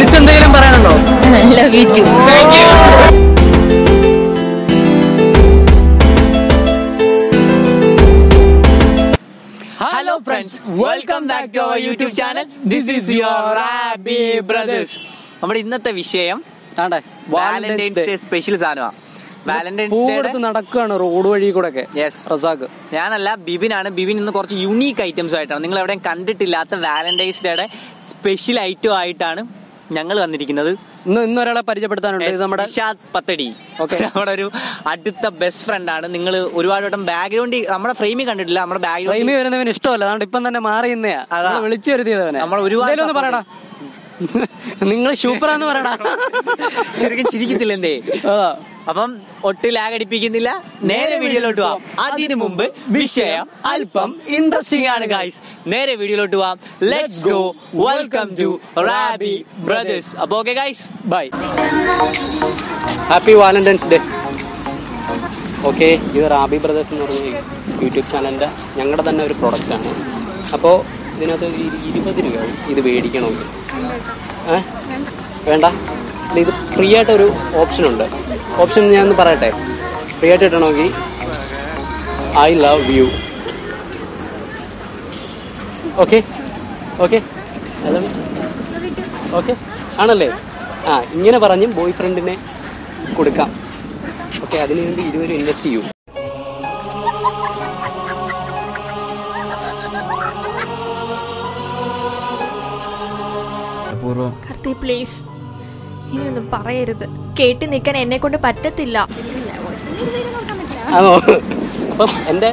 തിരിച്ചെന്തെങ്കിലും പറയാനുണ്ടോ love you too hello friends welcome back to our YouTube channel this is your Rabi brothers നമ്മുടെ ഇന്നത്തെ വിഷയം ആണ്ടെ വാലന്റൈൻസ് ഡേ സ്പെഷ്യൽ സാധനമാണ് വാലന്റൈൻസ് പൂ ഡേ കൊടുത്ത് നടക്കുകയാണ് റോഡ് വഴി കൂടെ ഒക്കെ യെസ് റസാഖ് ഞാനല്ല ബിബിനാണ് ബിബിൻ ഇന്ന് കുറച്ച് യുണീക്ക് ഐറ്റംസ് ആയിട്ടാണ് നിങ്ങൾ എവിടെയും കണ്ടിട്ടില്ലാത്ത വാലന്റൈൻസ് ഡേയുടെ സ്പെഷ്യൽ ഐറ്റം ആയിട്ടാണ് ഞങ്ങൾ വന്നിരിക്കുന്നത് ഇന്ന് ഇന്ന് ഒരാളെ പരിചയപ്പെടുത്താനുണ്ട് ഇത് നമ്മുടെ നിഷാദ് പത്തടി Okay. നമ്മുടെ ഒരു അടുത്ത ബെസ്റ്റ് ഫ്രണ്ട് ആണ് നിങ്ങൾ ഒരുപാട് വട്ടം ബാക്ക്ഗ്രൗണ്ടിൽ നമ്മുടെ ഫ്രെയിമിൽ കണ്ടിട്ടില്ല നമ്മുടെ ബാക്ക്ഗ്രൗണ്ട് പ്രൈമി വരുന്നവന് ഇഷ്ടമല്ല അതുകൊണ്ട് ഇപ്പം തന്നെ മാറി നിന്നെയാ അതാ. നമ്മള് വിളിച്ചു വരുത്തിയതവനെ നമ്മൾ ഒരുപാട് എന്തേലും ഒന്ന് പറയടാ നിങ്ങൾ സൂപ്പറാന്ന് പറയടാ ചെറുക്കൻ ചിരിക്കത്തില്ല എന്തേ അതാ. അപ്പം ഒട്ട് ലാഗ് അടിപ്പിക്കുന്നില്ല നേരെ വീഡിയോയിലോട്ട് പോവാം അതിനു മുമ്പ് വിഷയം അല്പം ഇൻട്രസ്റ്റിംഗ് ആണ് ഗൈസ് നേരെ വീഡിയോയിലോട്ട് പോവാം let's go welcome to Rabi brothers അപ്പൊ okay guys bye happy Valentine's Day okay ഇത് റാബി ബ്രദേഴ്സ് എന്ന് പറഞ്ഞ യൂട്യൂബ് ചാനലിൻ്റെ ഞങ്ങളുടെ തന്നെ ഒരു പ്രൊഡക്റ്റാണ് അപ്പോൾ ഇതിനകത്ത് ഇ- ഇരുപത് രൂപയാവും ഇത് മേടിക്കണമെങ്കിൽ ഏ വേണ്ട ഇല്ല, ഇത് ഫ്രീ ആയിട്ടൊരു ഓപ്ഷൻ ഉണ്ട് ഓപ്ഷൻ ഞാൻ ഒന്ന് പറയട്ടെ ഫ്രീ ആയിട്ട് കിട്ടണമെങ്കിൽ I love you okay okay I love you okay ആണല്ലേ ആ ഇങ്ങനെ പറഞ്ഞും ബോയ് ഫ്രണ്ടിനെ കൊടുക്കാം ഓക്കെ അതിനു വേണ്ടി ഇതുവരെ ഇൻവെസ്റ്റ് ചെയ്യൂ പൂർവ്വം കർത്തി പ്ലീസ് ഇനിയൊന്നും പറയരുത് കേട്ട് നിൽക്കാൻ എന്നെ കൊണ്ട് പറ്റത്തില്ല ആണോ അപ്പം എൻ്റെ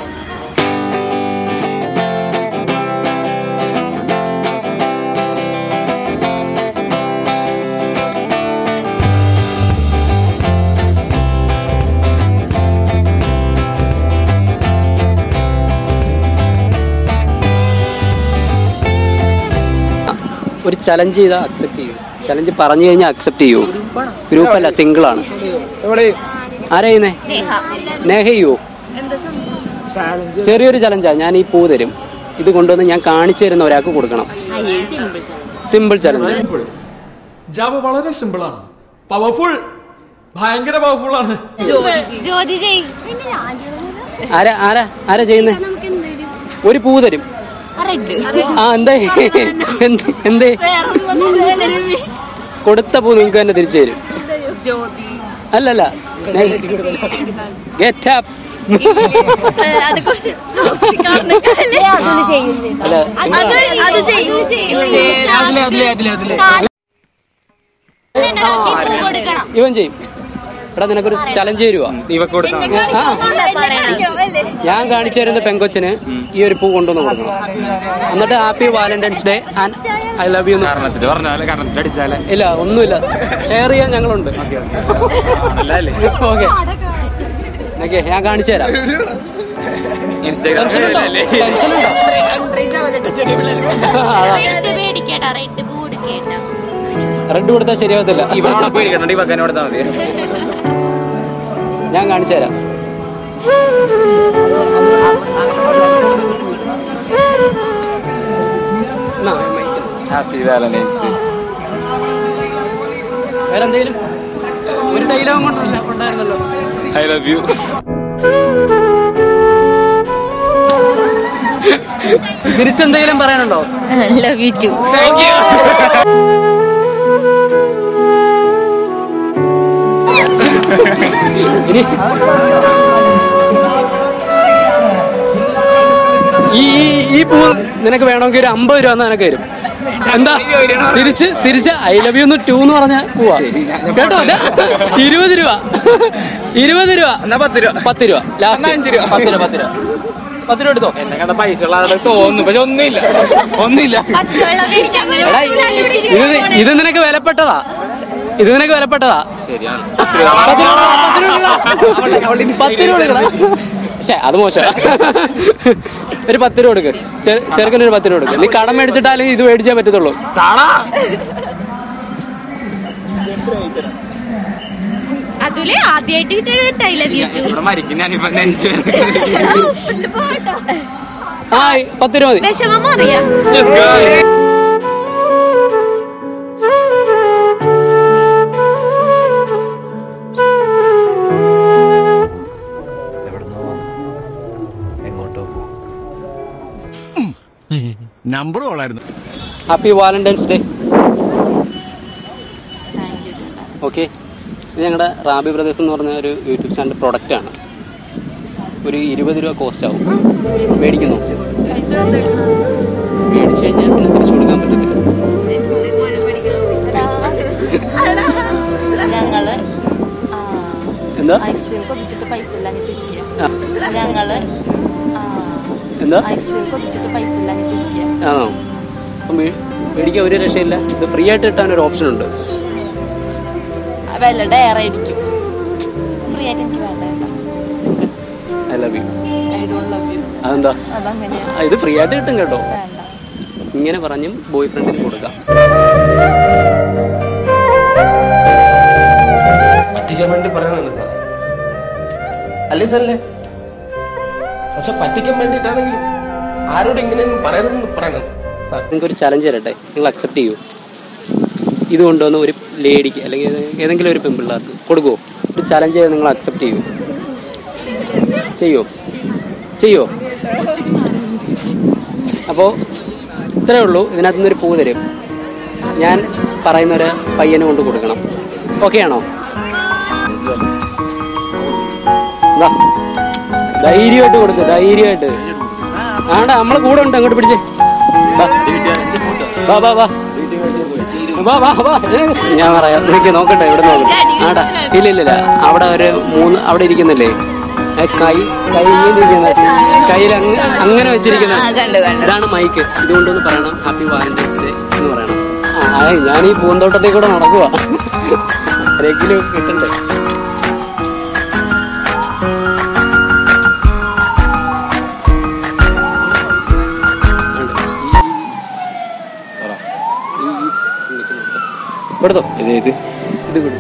ഒരു ചലഞ്ച് ചെയ്താൽ അക്സെപ്റ്റ് ചെയ്യൂ ചലഞ്ച് പറഞ്ഞു കഴിഞ്ഞാൽ അക്സെപ്റ്റ് ചെയ്യൂ ഗ്രൂപ്പല്ല സിംഗിൾ ആണ് ആരാ ചെയ്യുന്നേ നേഹ ചെയ്യൂ ചെറിയൊരു ചലഞ്ചാ ഞാൻ ഈ പൂ തരും ഇത് കൊണ്ടുവന്ന് ഞാൻ കാണിച്ചു തരുന്ന ഒരാൾക്ക് കൊടുക്കണം സിമ്പിൾ ചലഞ്ച് ജാവ വളരെ സിമ്പിൾ ആണ് പവർഫുൾ ഭയങ്കര പവർഫുൾ ആണ് ജ്യോതി ജയ് ആരാ ആരാ ആരാ ചെയ്യുന്നേ ഒരു പൂ തരും റെഡ് ആ എന്തേ എന്ത്- എന്തേ കൊടുത്ത പൂ നിങ്ങൾക്ക് തന്നെ തിരിച്ചു തരും അല്ലല്ല ഗെറ്റ് അപ്പ് അത് കുറച്ച് അല്ല അത് അത് ചെയ്യും കൊടുക്കണം ഇവൻ ചെയ്യും എടാ നിനക്കൊരു ചലഞ്ച് തരുവാ ഞാൻ കാണിച്ചു തരുന്ന പെങ്കൊച്ചിന് ഈ ഒരു പൂ കൊണ്ടുവന്ന് കൊടുക്കണം എന്നിട്ട് happy Valentine's Day and I love you കാരണത്തിട്ട് പറഞ്ഞാലേ കാരണത്തിട്ട് അടിച്ചാലേ ഇല്ല ഒന്നുമില്ല ഷെയർ ചെയ്യാൻ ഞങ്ങളുണ്ട് ഓക്കെ ഓക്കെ ഞാൻ കാണിച്ചു തരാം ടെൻഷനുണ്ടോ? ടെൻഷനുണ്ടോ? അതാ. റെഡ് മേടിക്കട്ടാ റെഡ് പൂ കൊടുക്കേണ്ട റെഡ് കൊടുത്താൽ ശരിയാവത്തില്ല ഇവിടെ പോയിരിക്കണ്ട ഈ വക്കാനെ കൊടുത്താൽ മതി ഞാൻ കാണിച്ചു തരാം എന്നാ, mic. ഹാപ്പി വാലന്റൈൻസ് ഡേ വേറെ എന്തെങ്കിലും ഒരു ഡയലോഗ് കൊണ്ടല്ല ഉണ്ടായിരുന്നല്ലോ ഐ ലവ് യു തിരിച്ചെന്തെങ്കിലും പറയാനുണ്ടോ ലവ് യു ടു ഇനി ഈ ഈ- ഈ പൂ നിനക്ക് വേണമെങ്കിൽ ഒരു അമ്പത് രൂപ എന്നാ നിനക്ക് തരും എന്താ തിരിച്ച് തിരിച്ച് ഐ ലവ് യു ടു എന്ന് പറഞ്ഞ പോവാ കേട്ടോ അല്ല ഇരുപത് രൂപ ഇരുപത് രൂപ എന്നാ പത്ത് രൂപ പത്ത് രൂപ ലാസ്റ്റ് അഞ്ച് രൂപ. പത്ത് രൂപ പത്ത് രൂപ പത്ത് രൂപ എടുത്തോ എന്നെ കണ്ട പൈസ ഉള്ള ആളുടെ തോന്നുന്നു പക്ഷെ ഒന്നുമില്ല ഒന്നുമില്ല പച്ചവെള്ളം മേടിക്കാൻ എടാ ഇത് ഇത് നിനക്ക് വിലപ്പെട്ടതാ ഇത് നിനക്ക് വിലപ്പെട്ടതാ ശരിയാണ് പത്ത് രൂപ പത്ത് രൂപ കൊടുക്കടാ. പത്ത് രൂപ കൊടുക്കടാ. പക്ഷേ അത് മോശം ഒരു പത്ത് രൂപ കൊടുക്ക് ചെ- ചെറുക്കന് ഒരു പത്ത് രൂപ കൊടുക്ക് നീ കടം മേടിച്ചിട്ടാലും ഇത് മേടിച്ചേ പറ്റത്തുള്ളൂ അതുലെ ആദ്യമായിട്ട് കിട്ടിയ ഐ ലവ് യു ടു ഇവിടെ മരിക്കും ഞാനിപ്പോ നെഞ്ചു ഹോസ്പിറ്റലിൽ പോകട്ടോ ആ പത്ത് രൂപ മതി വിഷമം അറിയാം നമ്പർ കൊള്ളായിരുന്നു ഹാപ്പി വാലന്റൈൻസ് ഡേ ഓക്കെ ഇത് ഞങ്ങളുടെ റാബി ബ്രദേഴ്സ് എന്ന് പറഞ്ഞ ഒരു യൂട്യൂബ് ചാനൽ പ്രൊഡക്റ്റാണ് ഒരു ഇരുപത് രൂപ കോസ്റ്റ് ആവും മേടിക്കുന്നു മേടിച്ചു കഴിഞ്ഞാൽ പിന്നെ തിരിച്ചു കൊടുക്കാൻ പറ്റത്തില്ല ഞങ്ങള് ആ, എന്താ ഐസ്ക്രീം കൊതിച്ചിട്ട് പൈസ ഇല്ലാഞ്ഞിട്ടിരിക്കുക ആ, ഞങ്ങള് ആ, എന്താ ഐസ്ക്രീം കൊതിച്ചിട്ട് പൈസ ഇല്ലാഞ്ഞിട്ടിരിക്കുക ആണോ അപ്പം മേ- മേടിക്കാൻ ഒരു രക്ഷയില്ല ഇത് ഫ്രീ ആയിട്ട് കിട്ടാൻ ഒരു ഓപ്ഷൻ ഉണ്ട് വില ഡയർ ആയിരിക്കും ഫ്രീ ആയിട്ട് എനിക്ക് വേണ്ട കേട്ടോ single I love you I don't love you അതെന്താ അതങ്ങനെയാ ആ, ഇത് ഫ്രീ ആയിട്ട് കിട്ടും കേട്ടോ വേണ്ട ഇങ്ങനെ പറഞ്ഞും ബോയ് ഫ്രണ്ടിന് കൊടുക്കാം പറ്റിക്കാൻ വേണ്ടി പറയണല്ലോ സാർ അല്ലേ സാറല്ലേ പക്ഷെ പറ്റിക്കാൻ വേണ്ടിയിട്ടാണെങ്കിൽ ആരോട് ഇങ്ങനെയൊന്നും പറയരുതെന്ന് പറയണം സാർ നിങ്ങൾക്ക് ഒരു ചലഞ്ച് തരട്ടെ നിങ്ങൾ അക്സെപ്റ്റ് ചെയ്യൂ ഇത് കൊണ്ടുവന്ന് ഒരു ലേഡിക്ക് അല്ലെങ്കിൽ ഏതെങ്കിലും ഒരു പെൺപിള്ളേർക്ക് കൊടുക്കുമോ ഒരു ചലഞ്ച് ചെയ്ത് നിങ്ങൾ അക്സെപ്റ്റ് ചെയ്യൂ ചെയ്യോ ചെയ്യോ അപ്പോൾ ഇത്രയേ ഉള്ളൂ ഇതിനകത്ത് നിന്നൊരു പൂ തരും ഞാൻ പറയുന്ന ഒരു പയ്യന് കൊണ്ട് കൊടുക്കണം ഓക്കെ ആണോ എന്താ ധൈര്യമായിട്ട് കൊടുക്ക് ധൈര്യമായിട്ട് ആണ്ടാ നമ്മളെ കൂടെ ഉണ്ട് അങ്ങോട്ട് പിടിച്ചേ വാ വാ വാ വാ വാ വാ ഏ, ഞാൻ പറയാം നോക്കി നോക്കട്ടെ ഇവിടെ നോക്കട്ടെ ആടാ ഇല്ല ഇല്ല ഇല്ല അവിടെ ഒരു മൂന്ന് അവിടെ ഇരിക്കുന്നില്ലേ ഏ, കൈ കയ്യിലിരിക്കുന്ന കയ്യിൽ അങ്ങ- അങ്ങനെ വെച്ചിരിക്കുന്ന ഇതാണ് മൈക്ക് ഇതുകൊണ്ടൊന്ന് പറയണം ഹാപ്പി വാലന്റൈൻസ് ഡേ എന്ന് പറയണം ആ ആയ്, ഞാൻ ഈ പൂന്തോട്ടത്തിൽ കൂടെ നടക്കുക ആരെങ്കിലും കിട്ടണ്ടേ കൊടുത്തോ ഇത് ഇത് ഇത് കൊടുത്തു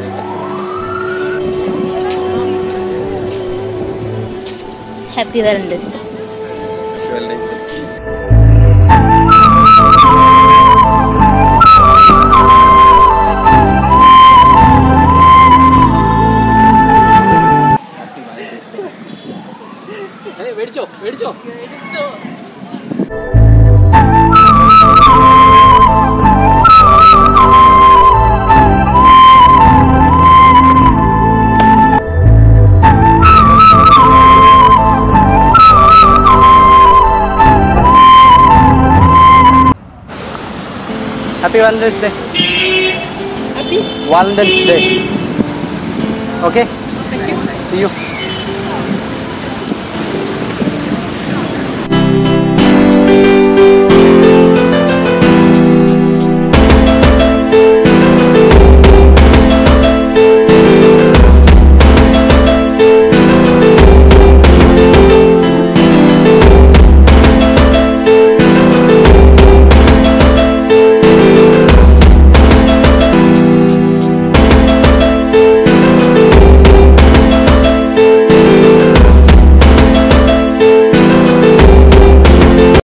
ഹാപ്പി വാലന്റൈൻസ് ഡേ മേടിച്ചോ മേടിച്ചോ happy Valentine's Day happy Valentine's Day okay see U